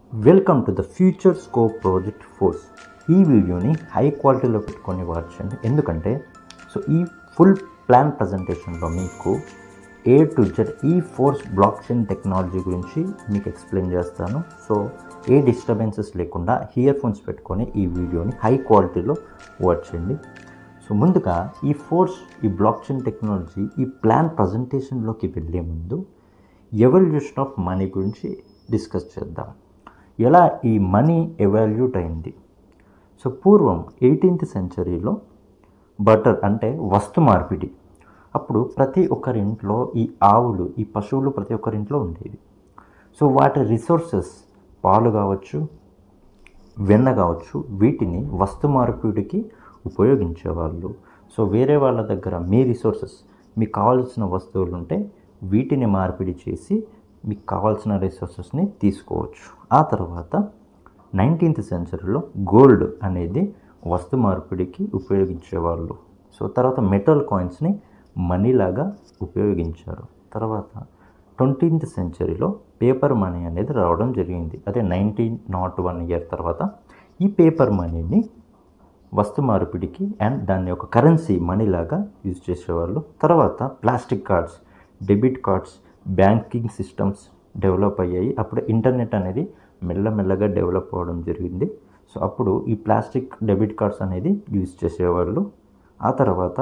welcome to the future scope project force ఈ వీడియోని high క్వాలిటీలో పెట్టుకొని వాచండి ఎందుకంటే సో ఈ ఫుల్ ప్లాన్ ప్రజెంటేషన్లో మీకు ఏ టు జెడ్ ఈ ఫోర్స్ బ్లాక్ చైన్ టెక్నాలజీ గురించి మీకు ఎక్స్ప్లెయిన్ చేస్తాను సో ఏ డిస్టర్బెన్సెస్ లేకుండా ఇయర్ ఫోన్స్ పెట్టుకొని ఈ వీడియోని హై క్వాలిటీలో వాచ్ చేయండి సో ముందుగా ఈ ఫోర్స్ ఈ బ్లాక్ చైన్ టెక్నాలజీ ఈ ప్లాన్ ప్రజెంటేషన్లోకి వెళ్ళే ముందు ఎవల్యూషన్ ఆఫ్ మనీ గురించి డిస్కస్ చేద్దాం ఎలా ఈ మనీ ఎవాల్యూట్ అయింది సో పూర్వం ఎయిటీన్త్ సెంచరీలో బటర్ అంటే వస్తు మార్పిడి అప్పుడు ప్రతి ఒక్కరింట్లో ఈ ఆవులు ఈ పశువులు ప్రతి ఒక్కరింట్లో ఉండేవి సో వాటి రిసోర్సెస్ పాలు కావచ్చు వెన్న కావచ్చు వీటిని వస్తు మార్పిడికి ఉపయోగించేవాళ్ళు సో వేరే వాళ్ళ దగ్గర మీ రిసోర్సెస్ మీకు కావాల్సిన వస్తువులు ఉంటే వీటిని మార్పిడి చేసి మీకు కావాల్సిన రిసోర్సెస్ని తీసుకోవచ్చు ఆ తర్వాత నైన్టీన్త్ సెంచరీలో గోల్డ్ అనేది వస్తు మార్పిడికి ఉపయోగించేవాళ్ళు సో తర్వాత మెటల్ కాయిన్స్ని మనీలాగా ఉపయోగించారు తర్వాత ట్వంటీన్త్ సెంచరీలో పేపర్ మనీ అనేది రావడం జరిగింది అదే నైన్టీన్ నాట్ వన్ ఇయర్ తర్వాత ఈ పేపర్ మనీని వస్తు మార్పిడికి అండ్ దాన్ని ఒక కరెన్సీ మనీలాగా యూజ్ చేసేవాళ్ళు తర్వాత plastic cards debit cards banking systems develop అయ్యాయి అప్పుడు ఇంటర్నెట్ అనేది మెల్లమెల్లగా డెవలప్ అవ్వడం జరిగింది సో అప్పుడు ఈ ప్లాస్టిక్ డెబిట్ కార్డ్స్ అనేది యూజ్ చేసేవాళ్ళు ఆ తర్వాత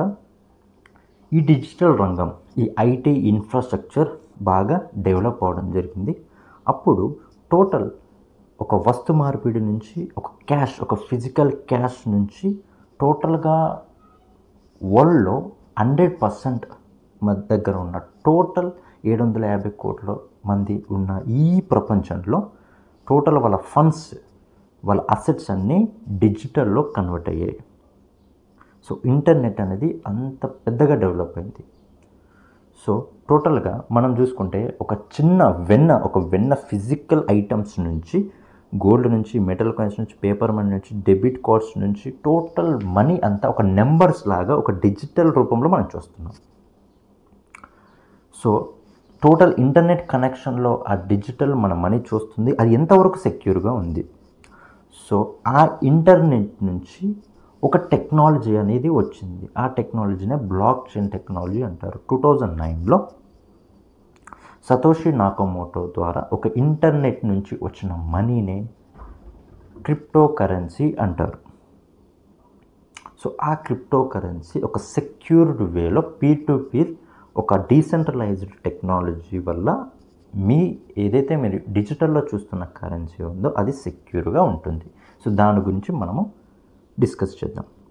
ఈ డిజిటల్ రంగం ఈ ఐటీ ఇన్ఫ్రాస్ట్రక్చర్ బాగా డెవలప్ అవ్వడం జరిగింది అప్పుడు టోటల్ ఒక వస్తు మార్పిడి నుంచి ఒక క్యాష్ ఒక ఫిజికల్ క్యాష్ నుంచి టోటల్గా వరల్డ్లో హండ్రెడ్ పర్సెంట్ మన దగ్గర ఉన్న టోటల్ ఏడు వందల యాభై కోట్ల మంది ఉన్న ఈ ప్రపంచంలో టోటల్ వాళ్ళ ఫండ్స్ వాళ్ళ అసెట్స్ అన్నీ డిజిటల్లో కన్వర్ట్ అయ్యాయి సో ఇంటర్నెట్ అనేది అంత పెద్దగా డెవలప్ అయింది సో టోటల్గా మనం చూసుకుంటే ఒక చిన్న వెన్న ఒక వెన్న ఫిజికల్ ఐటమ్స్ నుంచి గోల్డ్ నుంచి మెటల్ కాయిన్స్ నుంచి పేపర్ మనీ నుంచి డెబిట్ కార్డ్స్ నుంచి టోటల్ మనీ అంతా ఒక నెంబర్స్ లాగా ఒక డిజిటల్ రూపంలో మనం చూస్తున్నాం సో టోటల్ ఇంటర్నెట్ కనెక్షన్లో ఆ డిజిటల్ మన మనీ చూస్తుంది అది ఎంతవరకు సెక్యూర్గా ఉంది సో ఆ ఇంటర్నెట్ నుంచి ఒక టెక్నాలజీ అనేది వచ్చింది ఆ టెక్నాలజీనే బ్లాక్ చైన్ టెక్నాలజీ అంటారు టూ థౌజండ్ నైన్లో సతోషి నాకమోటో ద్వారా ఒక ఇంటర్నెట్ నుంచి వచ్చిన మనీనే క్రిప్టో కరెన్సీ అంటారు సో ఆ క్రిప్టో కరెన్సీ ఒక సెక్యూర్డ్ వేలో పీర్ టు పీర్ ఒక డీసెంట్రలైజ్డ్ టెక్నాలజీ వల్ల మీ ఏదైతే మీరు డిజిటల్లో చూస్తున్న కరెన్సీ ఉందో అది సెక్యూర్గా ఉంటుంది సో దాని గురించి మనము డిస్కస్ చేద్దాం